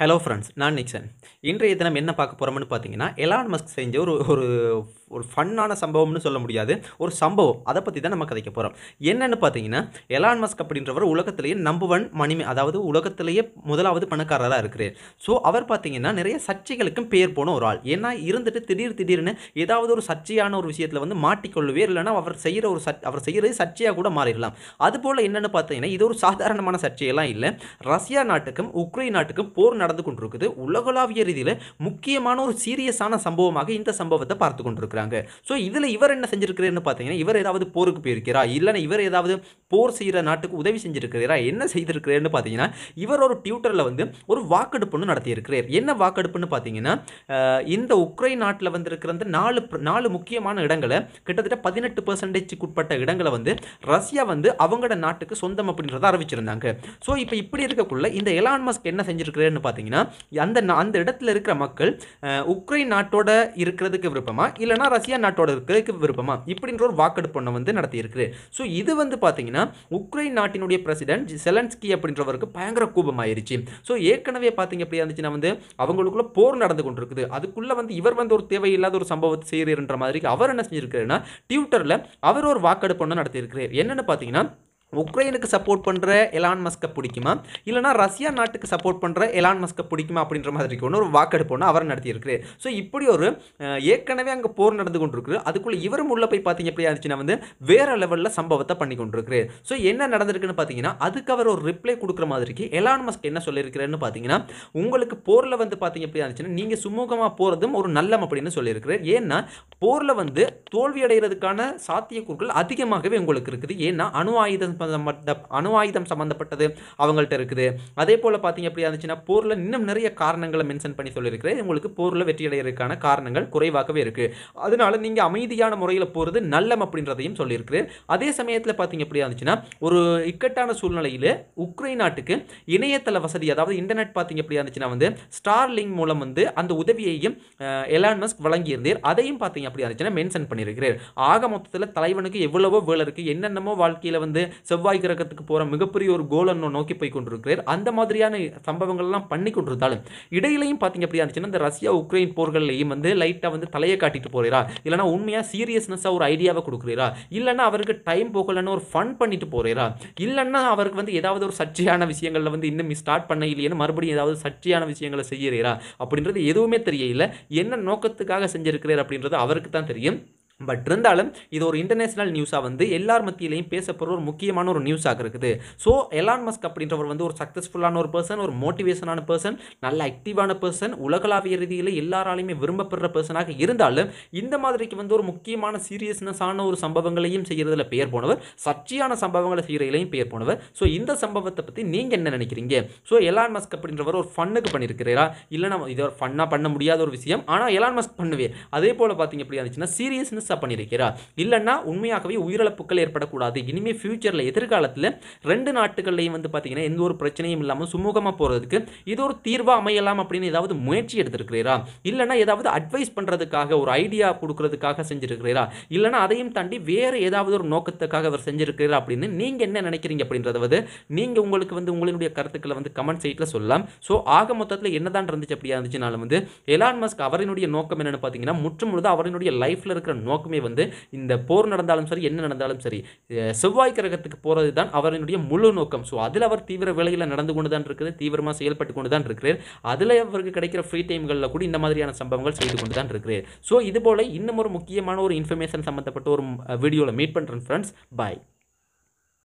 hello friends நான் Nixon இன்றைய தினம் என்ன பார்க்க போகிறோம்னு பார்த்தீங்கன்னா எலான் மஸ்க் செஞ்ச ஒரு ஒரு ஒரு ஃபன்னான சம்பவம்னு சொல்ல முடியாது ஒரு சம்பவம் அதை பற்றி தான் நம்ம கதைக்க போகிறோம் என்னன்னு பார்த்தீங்கன்னா எலான் மஸ்க் அப்படின்றவர் உலகத்திலேயே நம்பர் ஒன் மணிமே அதாவது உலகத்திலேயே முதலாவது பணக்காரராக இருக்கிறார் ஸோ அவர் பார்த்தீங்கன்னா நிறைய சர்ச்சைகளுக்கும் பேர் போன ஒரு ஆள் ஏன்னா இருந்துட்டு திடீர் திடீர்னு ஏதாவது ஒரு சர்ச்சையான ஒரு விஷயத்தில் வந்து மாட்டிக்கொள்ளுவே இல்லைன்னா அவர் செய்கிற ஒரு சர்ச் அவர் செய்கிறது சர்ச்சையாக கூட மாறிடலாம் அதுபோல் என்னென்னு பார்த்தீங்கன்னா இது ஒரு சாதாரணமான சர்ச்சையெல்லாம் இல்லை ரஷ்யா நாட்டுக்கும் உக்ரைன் நாட்டுக்கும் போர் நடந்து கொண்டிருக்குது உலகளாவிய ரீதியில் முக்கியமான ஒரு சீரியஸான சம்பவமாக இந்த சம்பவத்தை பார்த்து கொண்டிருக்கிறாங்க ஸோ இதில் இவர் என்ன செஞ்சிருக்கிறாருன்னு பார்த்தீங்கன்னா இவர் ஏதாவது போருக்கு போயிருக்கிறா இல்லைன்னா இவர் ஏதாவது போர் செய்கிற நாட்டுக்கு உதவி செஞ்சிருக்கிறா என்ன செய்திருக்கிறாருன்னு பார்த்தீங்கன்னா இவர் ஒரு டியூட்டரில் வந்து ஒரு வாக்கெடுப்புன்னு நடத்தியிருக்கிறார் என்ன வாக்கெடுப்புன்னு பார்த்தீங்கன்னா அஹ், இந்த உக்ரைன் நாட்டில் வந்திருக்கிற அந்த நாலு பிர- நாலு முக்கியமான இடங்களை கிட்டத்தட்ட பதினெட்டு பர்சன்டேஜுக்கு உட்பட்ட இடங்களை வந்து ரஷ்யா வந்து அவங்களோட நாட்டுக்கு சொந்தம் அப்படின்றத அறிவிச்சிருந்தாங்க ஸோ இப்போ இப்படி இருக்கக்குள்ள இந்த எலான் மஸ்க் என்ன செஞ்சிருக்கிறாருன்னு பார்த்தீங்கன்னா அந்த நா- அந்த இடத்துல இருக்கிற மக்கள் அஹ், உக்ரைன் நாட்டோட இருக்கிறதுக்கு விருப்பமா இல்லைனா ரஷ்யா நாட்டோட இருக்கிறதுக்கு விருப்பமா இப்படின்ற ஒரு வாக்கெடுப்பு ஒன்று வந்து நடத்தியிருக்கு ஸோ இது வந்து பார்த்தீங்கன்னா உக்ரைன் நாட்டினுடைய பிரசிடென்ட் செலன்ஸ்கி அப்படின்றவருக்கு பயங்கர கோபமாயிருச்சு ஸோ ஏற்கனவே பார்த்தீங்க எப்படி இருந்துச்சுன்னா வந்து அவங்களுக்குள்ள போர் நடந்து கொண்டிருக்குது அதுக்குள்ள வந்து இவர் வந்து ஒரு தேவையில்லாத ஒரு சம்பவத்தை செய்கிறன்ற மாதிரி அவர் என்ன செஞ்சிருக்காருன்னா ட்விட்டரில் அவர் ஒரு வாக்கெடுப்பு ஒன்று நடத்தியிருக்கிறார் என்னன்னு பார்த்தீங்கன்னா உக்ரைனுக்கு சப்போர்ட் பண்ணுற எலான் மஸ்கை பிடிக்குமா இல்லைனா ரஷ்யா நாட்டுக்கு சப்போர்ட் பண்ணுற எலான் மஸ்கை பிடிக்குமா அப்படின்ற மாதிரி ஒன்று ஒரு வாக்கெடுப்பு ஒன்று அவர் நடத்தியிருக்கிறார் ஸோ இப்படி ஒரு அஹ், ஏற்கனவே அங்கே போர் நடந்து கொண்டிருக்கு அதுக்குள்ளே இவரும் உள்ள போய் பார்த்தீங்க எப்படி இருந்துச்சுன்னா வந்து வேற லெவலில் சம்பவத்தை பண்ணி கொண்டிருக்கிறார் ஸோ என்ன நடந்திருக்குன்னு பார்த்தீங்கன்னா அதுக்கு அவர் ஒரு ரிப்ளை கொடுக்குற மாதிரிக்கு எலான் மஸ்க் என்ன சொல்லியிருக்கிறாருன்னு பார்த்தீங்கன்னா உங்களுக்கு போரில் வந்து பார்த்தீங்க எப்படி இருந்துச்சுன்னா நீங்கள் சுமூகமாக போகிறதும் ஒரு நல்லம் அப்படின்னு சொல்லியிருக்கிறார் ஏன்னா போரில் வந்து தோல்வி அடைகிறதுக்கான சாத்தியக்கூறுகள் அதிகமாகவே உங்களுக்கு இருக்குது ஏன்னா அணு ஆயுதம் சம்பந்த அணு ஆயுதம் சம்மந்தப்பட்டது அவங்கள்ட்ட இருக்குது அதே போல் பார்த்தீங்க எப்படி இருந்துச்சுன்னா போரில் இன்னும் நிறைய காரணங்களை மென்ஷன் பண்ணி சொல்லியிருக்கிறேன் உங்களுக்கு போரில் வெற்றி அடைகிறதுக்கான காரணங்கள் குறைவாகவே இருக்குது அதனால நீங்கள் அமைதியான முறையில் போகிறது நல்லம் அப்படின்றதையும் சொல்லியிருக்கிறேன் அதே சமயத்தில் பார்த்தீங்க எப்படி இருந்துச்சுன்னா ஒரு இக்கட்டான சூழ்நிலையில் உக்ரைன் நாட்டுக்கு இணையதள வசதி அதாவது இன்டர்நெட் பார்த்தீங்க எப்படி இருந்துச்சுன்னா வந்து ஸ்டார் லிங்க் மூலம் வந்து அந்த உதவியையும் அஹ், எலான் மஸ்க் வழங்கியிருந்தார் அதையும் பார்த்தீங்க அப்படி இருந்துச்சுன்னா மென்ஷன் பண்ணியிருக்கிறார் ஆக மொத்தத்தில் தலைவனுக்கு எவ்வளவோ வேலை இருக்குது என்னென்னமோ வாழ்க்கையில் வந்து செவ்வாய் கிரகத்துக்கு போகிற மிகப்பெரிய ஒரு கோல் ஒன்று நோக்கி போய் கொண்டிருக்கிறார் அந்த மாதிரியான சம்பவங்கள்லாம் பண்ணி கொண்டிருந்தாலும் இடையிலையும் பார்த்தீங்க அப்படி இருந்துச்சுன்னா இந்த ரஷ்யா உக்ரைன் போர்கள்லையும் வந்து லைட்டாக வந்து தலையை காட்டிட்டு போகிறா இல்லைனா உண்மையாக சீரியஸ்னஸாக ஒரு ஐடியாவை கொடுக்குறீரா இல்லைன்னா அவருக்கு டைம் போகலன்னு ஒரு ஃபன் பண்ணிட்டு போகிறீரா இல்லைன்னா அவருக்கு வந்து ஏதாவது ஒரு சர்ச்சையான விஷயங்களில் வந்து இன்னும் ஸ்டார்ட் பண்ண இல்லையேன்னு மறுபடியும் ஏதாவது சர்ச்சையான விஷயங்களை செய்கிறீரா அப்படின்றது எதுவுமே தெரியல என்ன நோக்கத்துக்காக செஞ்சிருக்கிறார் அப்படின்றது அவருக்கு தான் தெரியும் பட் இருந்தாலும் இது ஒரு இன்டர்நேஷனல் நியூஸாக வந்து எல்லார் மத்தியிலையும் பேசப்படுற ஒரு முக்கியமான ஒரு நியூஸாக இருக்குது ஸோ எலான் மஸ்க் அப்படின்றவர் வந்து ஒரு சக்ஸஸ்ஃபுல்லான ஒரு பர்சன் ஒரு மோட்டிவேஷனான பர்சன் நல்ல ஆக்டிவான பர்சன் உலகளாவிய ரீதியில் எல்லாராலையுமே விரும்பப்படுற பர்சனாக இருந்தாலும் இந்த மாதிரிக்கு வந்து ஒரு முக்கியமான சீரியஸ்னஸான ஒரு சம்பவங்களையும் செய்கிறதுல பெயர் போனவர் சர்ச்சையான சம்பவங்களை செய்கிறதுலையும் பெயர் போனவர் ஸோ இந்த சம்பவத்தை பற்றி நீங்கள் என்ன நினைக்கிறீங்க ஸோ எலான் மஸ்க் அப்படின்றவர் ஒரு ஃபன்னுக்கு பண்ணியிருக்கிறீரா இல்லைனா இது ஒரு ஃபன்னாக பண்ண முடியாத ஒரு விஷயம் ஆனால் எலான் மஸ்க் பண்ணுவேன் அதே போல் பார்த்தீங்க எப்படி இருந்துச்சுன்னா சீரியஸ்னஸாக பண்ணியிருக்கிறா இல்லைன்னா உண்மையாகவே உயிரிழப்புகள் ஏற்படக்கூடாது இனிமேல் ஃபியூச்சரில் எதிர்காலத்தில் ரெண்டு நாட்டுகள்லையும் வந்து பார்த்தீங்கன்னா எந்த ஒரு பிரச்சனையும் இல்லாமல் சுமூகமாக போகிறதுக்கு இது ஒரு தீர்வாக அமையலாம் அப்படின்னு ஏதாவது முயற்சி எடுத்திருக்கிறீரா இல்லைன்னா ஏதாவது அட்வைஸ் பண்ணுறதுக்காக ஒரு ஐடியா கொடுக்கறதுக்காக செஞ்சிருக்கிறீரா இல்லைன்னா அதையும் தாண்டி வேறு ஏதாவது ஒரு நோக்கத்துக்காக அவர் செஞ்சிருக்கிறா அப்படின்னு நீங்கள் என்ன நினைக்கிறீங்க அப்படின்றத வந்து நீங்கள் உங்களுக்கு வந்து உங்களுடைய கருத்துக்களை வந்து கமெண்ட் சைட்டில் சொல்லலாம் ஸோ ஆக மொத்தத்தில் என்னதான் இருந்துச்சு அப்படியா இருந்துச்சுனாலும் வந்து எலான் மஸ்க் அவரினுடைய நோக்கம் என்னன்னு பார்த்தீங்கன்னா முற்று முழுதாக அவரினுடைய லைஃப்பில் இருக்கிற நோக்கமே வந்து இந்த போர் நடந்தாலும் சரி என்ன நடந்தாலும் சரி அஹ் செவ்வாய் கிரகத்துக்கு போகிறது தான் அவரினுடைய முழு நோக்கம் ஸோ அதில் அவர் தீவிர வேலையில் நடந்து கொண்டு தான் இருக்குது தீவிரமாக செயல்பட்டு கொண்டு தான் இருக்கிறார் அதில் அவருக்கு கிடைக்கிற ஃப்ரீ டைம்களில் கூட இந்த மாதிரியான சம்பவங்கள் செய்து கொண்டு தான் இருக்கிறார் ஸோ இது போல் இன்னும் ஒரு முக்கியமான ஒரு இன்ஃபர்மேஷன் சம்மந்தப்பட்ட ஒரு வீடியோவில் மீட் பண்ணுறேன் ஃப்ரெண்ட்ஸ் பாய்